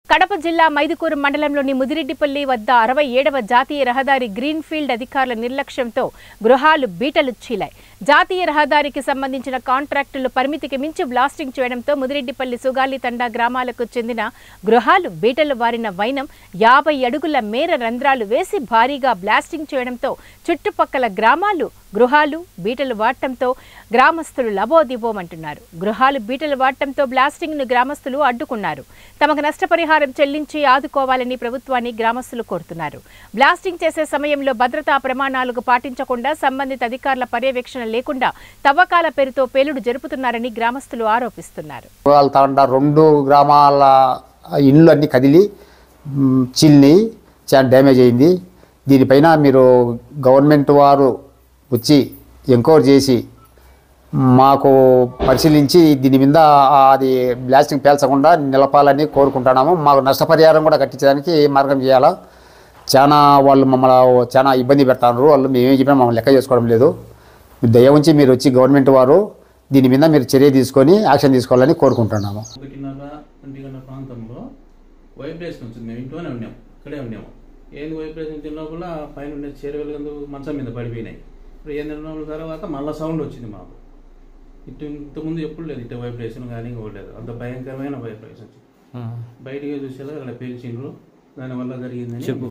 కడప జిల్లా మైదుకూరు మండలంలోని ముదిరెడ్డిపల్లి వద్ద అరవై ఏడవ జాతీయ రహదారి గ్రీన్ఫీల్డ్ అధికారుల నిర్లక్ష్యంతో గృహాలు బీటలు చీలాయి జాతీయ రహదారికి సంబంధించిన కాంట్రాక్టులు పరిమితికి మించి బ్లాస్టింగ్ చేయడంతో ముదిరెడ్డిపల్లి సుగాలి తండా గ్రామాలకు చెందిన గృహాలు బీటలు వారిన వైనం యాభై అడుగుల మేర రంధ్రాలు వేసి భారీగా బ్లాస్టింగ్ చేయడంతో చుట్టుపక్కల గ్రామాలు గృహాలు బీటలు వాడటంతో గ్రామస్తులు లబోదిబోమంటున్నారు గృహాలు బీటలు వాడటంతో బ్లాస్టింగ్ ను గ్రామస్తులు అడ్డుకున్నారు తమకు నష్టపరిహారం చెల్లించి ఆదుకోవాలని ప్రభుత్వాన్ని గ్రామస్తులు కోరుతున్నారు బ్లాస్టింగ్ చేసే సమయంలో భద్రతా ప్రమాణాలకు పాటించకుండా సంబంధిత అధికారుల పర్యవేక్షణ లేకుండా తవ్వకాల పేరుతో పేలుడు జరుపుతున్నారని గ్రామస్తులు ఆరోపిస్తున్నారు వాళ్ళ తాండా రెండు గ్రామాల ఇండ్లు అన్నీ కదిలి మ్, చిల్లి చాలా డ్యామేజ్ అయింది దీనిపైన మీరు గవర్నమెంట్ వారు వచ్చి ఎంక్వైరీ చేసి మాకు పరిశీలించి దీని మీద అది బ్లాస్టింగ్ పేల్చకుండా నిలపాలని కోరుకుంటున్నాము మాకు నష్టపరిహారం కూడా కట్టించడానికి మార్గం చేయాలా చాలా వాళ్ళు మమ్మల్ని చాలా ఇబ్బంది పెడతారు వాళ్ళు మేమేం చెప్పినా మమ్మల్ని లెక్క చేసుకోవడం లేదు దయ ఉంచి మీరు వచ్చి గవర్నమెంట్ వారు దీని మీద మీరు చర్య తీసుకొని యాక్షన్ తీసుకోవాలని కోరుకుంటున్నాము ఒకటిన్నర ఒంటి గంట ప్రాంతంలో వైబ్రేషన్ వచ్చింది మేము ఇంట్లోనే ఉన్నాం ఇక్కడే ఉన్నాము ఏంది వైబ్రేషన్ వచ్చిన లోపల పైన ఉండే చేరువలు మంచం మీద పడిపోయినాయి ఇప్పుడు ఎనిమిది రోజుల తర్వాత మళ్ళీ సౌండ్ వచ్చింది మాకు ఇటు ఇంతకుముందు ఎప్పుడు లేదు ఇటు వైబ్రేషన్ కానీ ఇంకోటి లేదు అంత భయంకరమైన వైబ్రేషన్ వచ్చింది బయటికి చూసేలా అక్కడ పేల్చిండ్రు దానివల్ల జరిగిందని